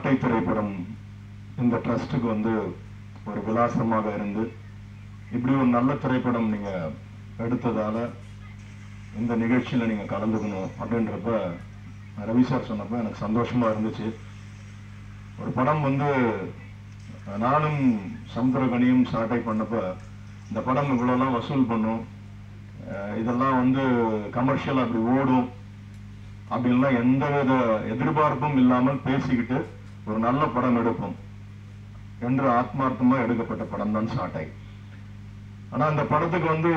சாட்டை திரைப்படம் இந்த ட்ரஸ்ட்டுக்கு வந்து ஒரு விலாசமாக இருந்து இப்படி ஒரு நல்ல திரைப்படம் நீங்க எடுத்ததால இந்த நிகழ்ச்சியில நீங்க கலந்துக்கணும் அப்படின்றப்ப ரவி சார் சொன்னப்ப எனக்கு சந்தோஷமா இருந்துச்சு ஒரு படம் வந்து நானும் சமுத்திரகனியும் சாட்டை பண்ணப்ப இந்த படம் இவ்வளோலாம் வசூல் பண்ணும் அஹ் இதெல்லாம் வந்து கமர்ஷியல் அப்படி ஓடும் அப்படின்லாம் எந்தவித எதிர்பார்ப்பும் இல்லாமல் பேசிக்கிட்டு ஒரு நல்ல படம் எடுப்போம் என்று ஆத்மார்த்தமா எடுக்கப்பட்ட படம் தான் சாட்டை ஆனா அந்த படத்துக்கு வந்து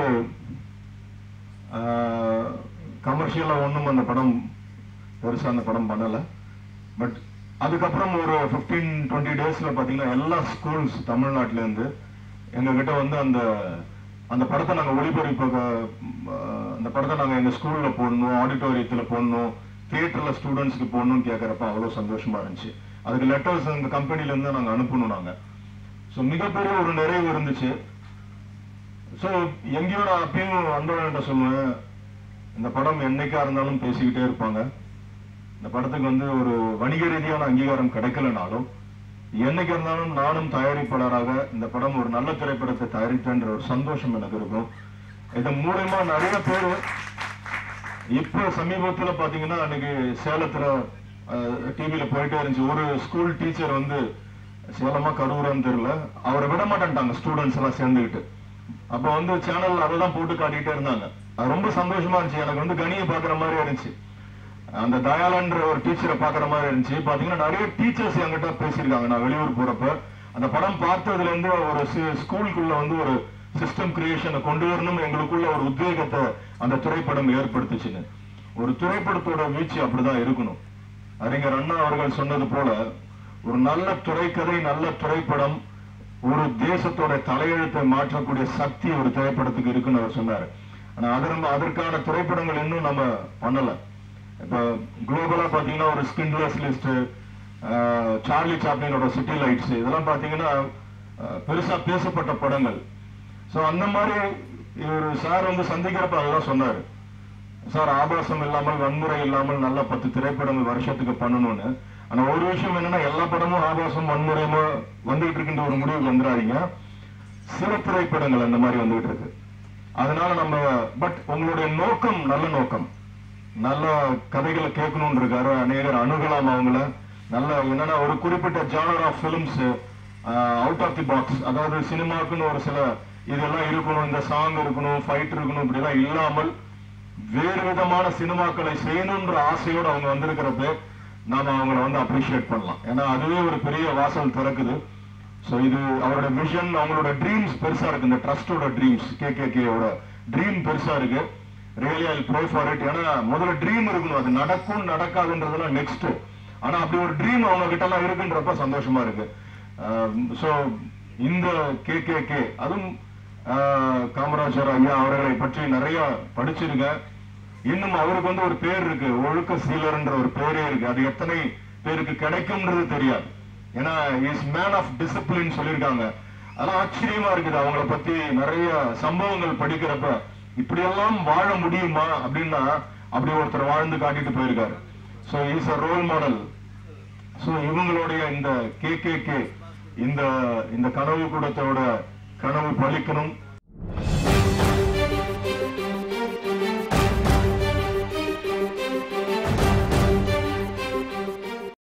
கமர்ஷியலா ஒண்ணும் அந்த படம் பெருசா அந்த படம் பண்ணல பட் அதுக்கப்புறம் ஒரு 15 டுவெண்ட்டி டேஸ்ல பாத்தீங்கன்னா எல்லா ஸ்கூல்ஸ் தமிழ்நாட்டுல இருந்து எங்க கிட்ட வந்து அந்த அந்த படத்தை நாங்க ஒளிபரப்பு அஹ், அந்த படத்தை நாங்க எங்க ஸ்கூல்ல போடணும் ஆடிட்டோரியத்துல போடணும் தியேட்டர்ல ஸ்டூடெண்ட்ஸ்க்கு போடணும்னு கேட்கறப்ப அவ்வளவு சந்தோஷமா இருந்துச்சு அதுக்கு லெட்டர்ஸ் அந்த கம்பெனில இருந்து நாங்க அனுப்பணும் நாங்க ஸோ மிகப்பெரிய ஒரு நிறைவு இருந்துச்சு ஸோ எங்கேயோ நான் அப்பயும் அன்பழகன்ட்ட சொல்லுவேன் இந்த படம் என்னைக்கா இருந்தாலும் பேசிக்கிட்டே இருப்பாங்க இந்த படத்துக்கு வந்து ஒரு வணிக ரீதியான அங்கீகாரம் கிடைக்கலனாலும் என்னைக்கு இருந்தாலும் நானும் தயாரிப்பாளராக இந்த படம் ஒரு நல்ல திரைப்படத்தை தயாரித்தேன்ற ஒரு சந்தோஷம் எனக்கு இருக்கும் இதன் மூலயமா நிறைய பேர் இப்ப சமீபத்துல பாத்தீங்கன்னா அன்னைக்கு சேலத்துல டிவில போயிட்டே இருந்துச்சு ஒரு ஸ்கூல் டீச்சர் வந்து சேலமா கரூரான்னு தெரியல அவரை விட மாட்டேன்ட்டாங்க ஸ்டூடெண்ட்ஸ் எல்லாம் சேர்ந்துக்கிட்டு அப்ப வந்து சேனல்ல அதெல்லாம் போட்டு காட்டிட்டே இருந்தாங்க அது ரொம்ப சந்தோஷமா இருந்துச்சு எனக்கு வந்து கனியை பாக்குற மாதிரி இருந்துச்சு அந்த தயாளன்ற ஒரு டீச்சரை பாக்குற மாதிரி இருந்துச்சு பாத்தீங்கன்னா நிறைய டீச்சர்ஸ் என்கிட்ட பேசியிருக்காங்க நான் வெளியூர் போறப்ப அந்த படம் பார்த்ததுல இருந்து ஒரு சி- ஸ்கூலுக்குள்ள வந்து ஒரு சிஸ்டம் கிரியேஷனை கொண்டு வரணும் எங்களுக்குள்ள ஒரு உத்வேகத்தை அந்த திரைப்படம் ஏற்படுத்துச்சுன்னு ஒரு திரைப்படத்தோட வீச்சு அப்படிதான் இருக்கணும் அறிஞர் அண்ணா அவர்கள் சொன்னது போல ஒரு நல்ல திரைக்கதை நல்ல திரைப்படம் ஒரு தேசத்தோட தலையெழுத்தை மாற்றக்கூடிய சக்தி ஒரு திரைப்படத்துக்கு இருக்குன்னு அவர் சொன்னாரு ஆனா அதற்கு அதற்கான திரைப்படங்கள் இன்னும் நம்ம பண்ணல இப்ப குளோபலா பாத்தீங்கன்னா ஒரு ஸ்கின்லெஸ் லிஸ்ட் சார்லி சாப்ளினோட சிட்டி லைட்ஸ் இதெல்லாம் பாத்தீங்கன்னா அஹ், பெருசா பேசப்பட்ட படங்கள் சோ அந்த மாதிரி இவர் சார் வந்து சந்திக்கிறப்ப அதெல்லாம் சொன்னாரு சார் ஆபாசம் இல்லாமல் வன்முறை இல்லாமல் நல்ல பத்து திரைப்படங்கள் வருஷத்துக்கு பண்ணணும்னு ஆனா ஒரு விஷயம் என்னன்னா எல்லா படமும் ஆபாசம் வன்முறையுமா வந்துகிட்டு இருக்கின்ற ஒரு முடிவுக்கு வந்துடாதீங்க சில திரைப்படங்கள் அந்த மாதிரி வந்துகிட்டு இருக்கு அதனால நம்ம பட் உங்களுடைய நோக்கம் நல்ல நோக்கம் நல்ல கதைகளை கேட்கணும்னு இருக்காரு அநேகர் அணுகலாம் அவங்கள நல்ல என்னன்னா ஒரு குறிப்பிட்ட genre of films out of the box அதாவது சினிமாக்குன்னு ஒரு சில இதெல்லாம் இருக்கணும் இந்த சாங் இருக்கணும் ஃபைட் இருக்கணும் இப்படிலாம் இல்லாமல் வேறு விதமான சினிமாக்களை செய்யணும்ன்ற ஆசையோடு அவங்க வந்திருக்கிறப்ப நாம அவங்கள வந்து அப்ரிஷியேட் பண்ணலாம் ஏன்னா அதுவே ஒரு பெரிய வாசல் திறக்குது சோ இது அவரோட விஷன் அவங்களோட ட்ரீம்ஸ் பெருசா இருக்கு இந்த ட்ரஸ்டோட ட்ரீம்ஸ் கே கே கேயோட ட்ரீம் பெருசா இருக்கு really I pray for it ஏன்னா முதல்ல ட்ரீம் இருக்கணும் அது நடக்கும் நடக்காதுன்றதெல்லாம் நெக்ஸ்ட் ஆனா அப்படி ஒரு ட்ரீம் அவங்க கிட்ட எல்லாம் இருக்குன்றப்ப சந்தோஷமா இருக்கு சோ இந்த கே கே கே அதுவும் ஆஹ், காமராஜர் ஐயா அவர்களை பற்றி நிறைய படிச்சிருக்கேன் இன்னும் அவருக்கு வந்து ஒரு பேர் இருக்கு ஒழுக்க சீலர்ன்ற ஒரு பேரே இருக்கு அது எத்தனை பேருக்கு கிடைக்கும்ன்றது தெரியாது ஏன்னா இஸ் மேன் ஆஃப் டிசிப்ளின் சொல்லியிருக்காங்க அதெல்லாம் ஆச்சரியமா இருக்குது அவங்கள பத்தி நிறைய சம்பவங்கள் படிக்கிறப்ப இப்படியெல்லாம் வாழ முடியுமா அப்படின்னா அப்படி ஒருத்தர் வாழ்ந்து காட்டிட்டு போயிருக்காரு so is a role model so இவங்களுடைய இந்த கே கே கே இந்த இந்த கனவு கூடத்தோட கனவு பலிக்கணும்